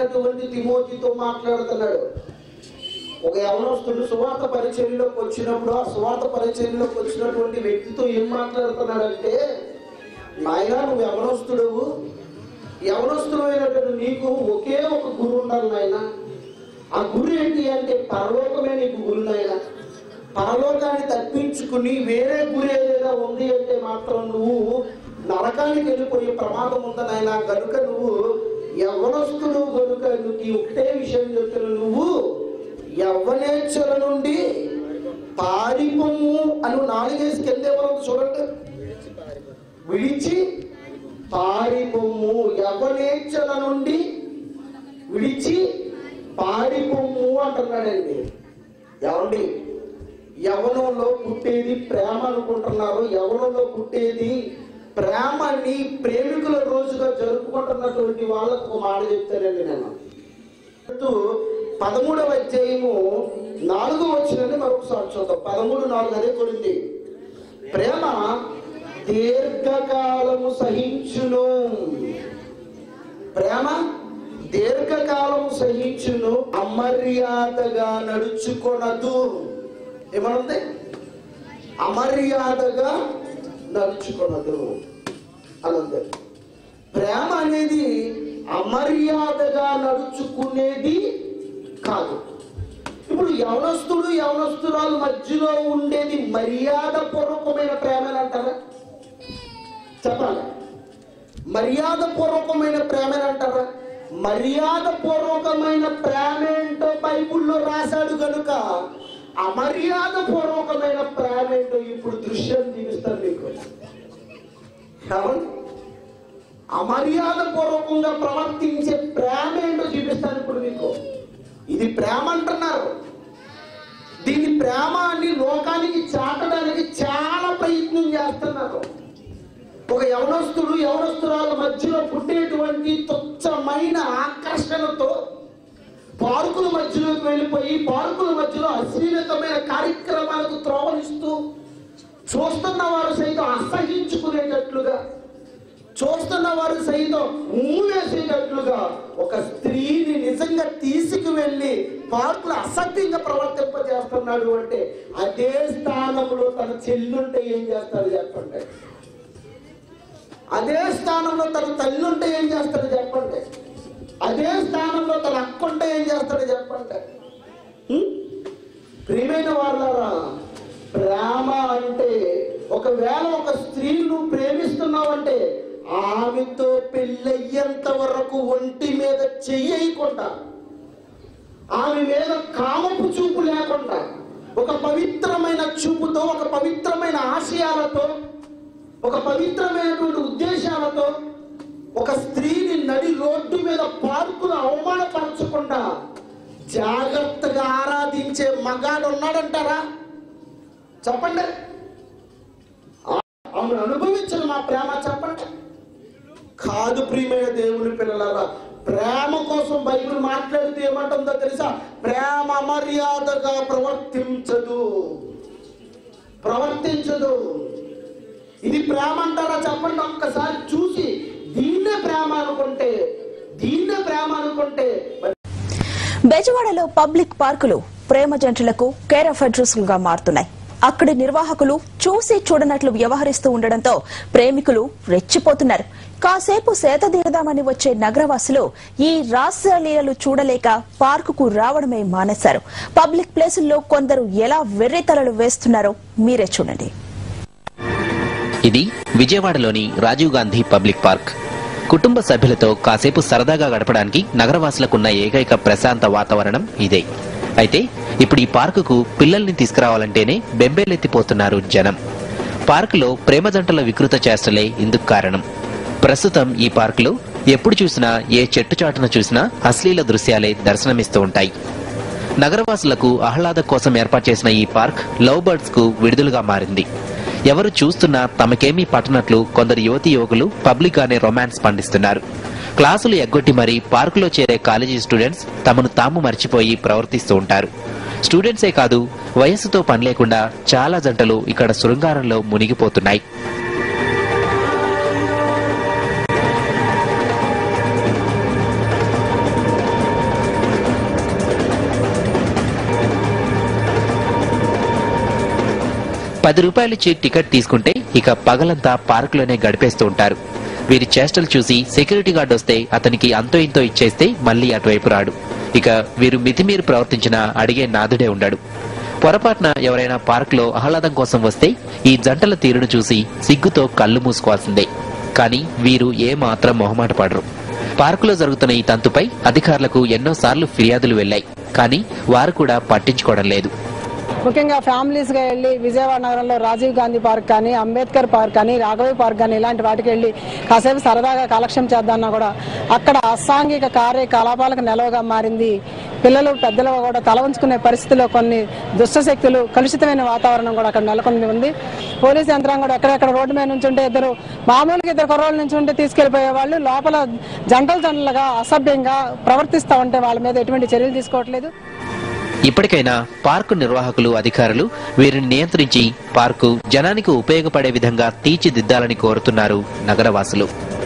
అయినటువంటి తిమోతితో మాట్లాడుతున్నాడు ఒక యవనస్తుడు సువార్త పరిచర్యలోకి వచ్చినప్పుడు ఆ సువార్త పరిచర్యలోకి వచ్చినటువంటి వ్యక్తితో ఏం మాట్లాడుతున్నాడంటే నాయన నువ్వు యవనస్తుడవు యవనస్తుడు అయినటువంటి నీకు ఒకే ఒక గురు ఉండాలి నాయన ఆ గురు ఏంటి అంటే పరలోకమే నీకు గురు నాయన పరలోకాన్ని తప్పించుకుని వేరే గురి ఏదైనా ఉంది అంటే మాత్రం నువ్వు నరకానికి వెళ్ళిపోయే ప్రమాదం ఉంది నాయన కనుక నువ్వు యవనస్తుడు కనుక నీకు ఈ ఒకటే విషయం చెప్తున్నా నువ్వు యవ్వనేచ్ఛల నుండి పారిపోము అని నాలుగేసి కింద ఎవరు చూడండి విడిచి పారిపోము యవ్వనేచ్ఛల నుండి విడిచి పారిపోము అంటున్నాడండి ఏమండి యవనంలో పుట్టేది ప్రేమ అనుకుంటున్నారు యవనంలో పుట్టేది ప్రేమని ప్రేమికుల రోజుగా జరుపుకుంటున్నటువంటి వాళ్ళకు ఒక మాట చెప్తానండి నేను చెప్తూ పదమూడవ అధ్యాయము నాలుగో వచ్చినది మరొకసారి చూద్దాం పదమూడు నాలుగు అదే కొరింది ప్రేమ దీర్ఘకాలము సహించును ప్రేమ దీర్ఘకాలము సహించును అమర్యాదగా నడుచుకొనదు ఏమనుంది అమర్యాదగా నడుచుకొనదు అనుంది ప్రేమ అనేది అమర్యాదగా నడుచుకునేది కాదు ఇప్పుడు యవనస్తుడు యవనస్తురాలు మధ్యలో ఉండేది మర్యాద పూర్వకమైన ప్రేమ అని అంటారా చెప్పాలి మర్యాద పూర్వకమైన ప్రేమ అని అంటారా మర్యాద పూర్వకమైన ప్రేమ ఏంటో బైబుల్లో రాశాడు కనుక అమర్యాద పూర్వకమైన ప్రేమ ఏంటో ఇప్పుడు దృశ్యం చూపిస్తాను మీకు ఏమండి? అమర్యాద పూర్వకంగా ప్రవర్తించే ప్రేమ ఏంటో చూపిస్తాను ఇప్పుడు మీకు ఇది ప్రేమ అంటున్నారు దీని ప్రేమ అని లోకానికి చాటడానికి చాలా ప్రయత్నం చేస్తున్నారు ఒక యవనస్తుడు యవనస్తురాల మధ్యలో పుట్టేటువంటి తుచ్చమైన ఆకర్షణతో పార్కుల మధ్యలోకి వెళ్ళిపోయి పార్కుల మధ్యలో అశ్లీలతమైన కార్యక్రమాలకు త్రోవనిస్తూ చూస్తున్న వారు సైతం అసహించుకునేటట్లుగా చూస్తున్న వారు సైతం ఉమ్ము వేసేటట్లుగా ఒక స్త్రీని నిజంగా తీసుకువెళ్ళి పార్కులు అసభ్యంగా ప్రవర్తింపజేస్తున్నాడు అంటే అదే స్థానంలో తన చెల్లుంటే ఏం చేస్తాడు చెప్పండి అదే స్థానంలో తన తల్లి ఉంటే ఏం చేస్తాడు చెప్పండి అదే స్థానంలో తన అక్క ఉంటే ఏం చేస్తాడు చెప్పండి హ్మ్? ప్రియమైన వాళ్ళారా ప్రేమ అంటే ఒకవేళ ఒక స్త్రీ నువ్వు ప్రేమిస్తున్నావంటే ఆమెతో పెళ్ళయ్యేంత వరకు ఒంటి మీద చెయ్యకుండా ఆమె మీద కామపు చూపు లేకుండా ఒక పవిత్రమైన చూపుతో ఒక పవిత్రమైన ఆశయాలతో ఒక పవిత్రమైనటువంటి ఉద్దేశాలతో ఒక స్త్రీని నడి రోడ్డు మీద పార్కులు అవమానపరచకుండా జాగ్రత్తగా ఆరాధించే మగాడు ఉన్నాడంటారా చెప్పండి ఆ- ఆమెను అనుభవించను మా ప్రేమ చెప్పండి కాదు ప్రియమైన దేవుని పిల్లలారా ప్రేమ కోసం బైబిల్ మాట్లాడితే ఏమంటుందో తెలుసా ప్రేమ మర్యాదగా ప్రవర్తించదు ప్రవర్తించదు ఇది ప్రేమ అంటారా చెప్పండి ఒక్కసారి చూసి దీన్నే ప్రేమ అనుకుంటే దీన్నే ప్రేమ అనుకుంటే మరి బెజవాడలో పబ్లిక్ పార్కులు ప్రేమ జంటలకు కేర్ ఆఫ్ అడ్రస్ గా మారుతున్నాయి అక్కడి నిర్వాహకులు చూసి చూడనట్లు వ్యవహరిస్తూ ఉండడంతో ప్రేమికులు రెచ్చిపోతున్నారు కాసేపు సేతదీరదామని వచ్చే నగరవాసులు ఈ రాసలీలలు చూడలేక పార్కుకు రావడమే మానేశారు పబ్లిక్ ప్లేసుల్లో కొందరు ఎలా వెర్రితలలు వేస్తున్నారో మీరే చూడండి ఇది విజయవాడలోని రాజీవ్ గాంధీ పబ్లిక్ పార్క్ కుటుంబ సభ్యులతో కాసేపు సరదాగా గడపడానికి నగరవాసులకున్న ఏకైక ప్రశాంత వాతావరణం ఇదే అయితే ఇప్పుడు ఈ పార్కుకు పిల్లల్ని తీసుకురావాలంటేనే బెంబేలెత్తిపోతున్నారు జనం పార్కులో ప్రేమ జంటల వికృత చేష్టలే ఇందుకు కారణం ప్రస్తుతం ఈ పార్కులో ఎప్పుడు చూసినా ఏ చెట్టు చాటున చూసినా అశ్లీల దృశ్యాలే దర్శనమిస్తూ ఉంటాయి నగరవాసులకు ఆహ్లాదం కోసం ఏర్పాటు చేసిన ఈ పార్క్ లవ్ బర్డ్స్ కు విడుదలగా మారింది ఎవరు చూస్తున్నా తమకేమీ పట్టనట్లు కొందరు యువతి యువకులు పబ్లిక్ గానే రొమాన్స్ పండిస్తున్నారు క్లాసులు ఎగ్గొట్టి మరీ పార్కులో చేరే కాలేజీ స్టూడెంట్స్ తమను తాము మర్చిపోయి ప్రవర్తిస్తూ ఉంటారు స్టూడెంట్సే కాదు వయస్సుతో పని లేకుండా చాలా జంటలు ఇక్కడ శృంగారంలో మునిగిపోతున్నాయి పది రూపాయలిచ్చి టికెట్ తీసుకుంటే ఇక పగలంతా పార్కులోనే గడిపేస్తూ ఉంటారు వీరి చేష్టలు చూసి సెక్యూరిటీ గార్డ్ వస్తే అతనికి అంతో ఇంతో ఇచ్చేస్తే మళ్ళీ అటువైపు రాడు ఇక వీరు మితిమీరి ప్రవర్తించినా అడిగే నాదుడే ఉండాడు పొరపాటున ఎవరైనా పార్కులో ఆహ్లాదం కోసం వస్తే ఈ జంటల తీరును చూసి సిగ్గుతో కళ్ళు మూసుకోవాల్సిందే కానీ వీరు ఏ మాత్రం మొహమాట పడరు పార్కులో జరుగుతున్న ఈ తంతుపై అధికారులకు ఎన్నోసార్లు ఫిర్యాదులు వెళ్లాయి కానీ వారు కూడా పట్టించుకోవడం లేదు ముఖ్యంగా ఫ్యామిలీస్ గా వెళ్ళి విజయవాడ నగరంలో రాజీవ్ గాంధీ పార్క్ కానీ అంబేద్కర్ పార్క్ కానీ రాఘవయ్య పార్క్ కానీ ఇలాంటి వాటికి వెళ్ళి కాసేపు సరదాగా కాలక్షేపం చేద్దామన్నా కూడా అక్కడ అసాంఘిక కార్యకలాపాలకు నిలవగా మారింది పిల్లలు పెద్దలు కూడా తల ఉంచుకునే పరిస్థితిలో కొన్ని దుష్టశక్తులు కలుషితమైన వాతావరణం కూడా అక్కడ నెలకొని ఉంది పోలీస్ యంత్రాంగం కూడా ఎక్కడెక్కడ రోడ్డు మీద నుంచి ఉంటే ఇద్దరు మామూలుగా ఇద్దరు కుర్రోళ్ళ నుంచి ఉంటే తీసుకెళ్లిపోయే వాళ్ళు లోపల జంటలు జంటలుగా అసభ్యంగా ప్రవర్తిస్తూ ఉంటే వాళ్ళ మీద ఎటువంటి చర్యలు తీసుకోవట్లేదు ఇప్పటికైనా పార్కు నిర్వాహకులు అధికారులు వీరిని నియంత్రించి పార్కు జనానికి ఉపయోగపడే విధంగా తీర్చిదిద్దాలని కోరుతున్నారు నగరవాసులు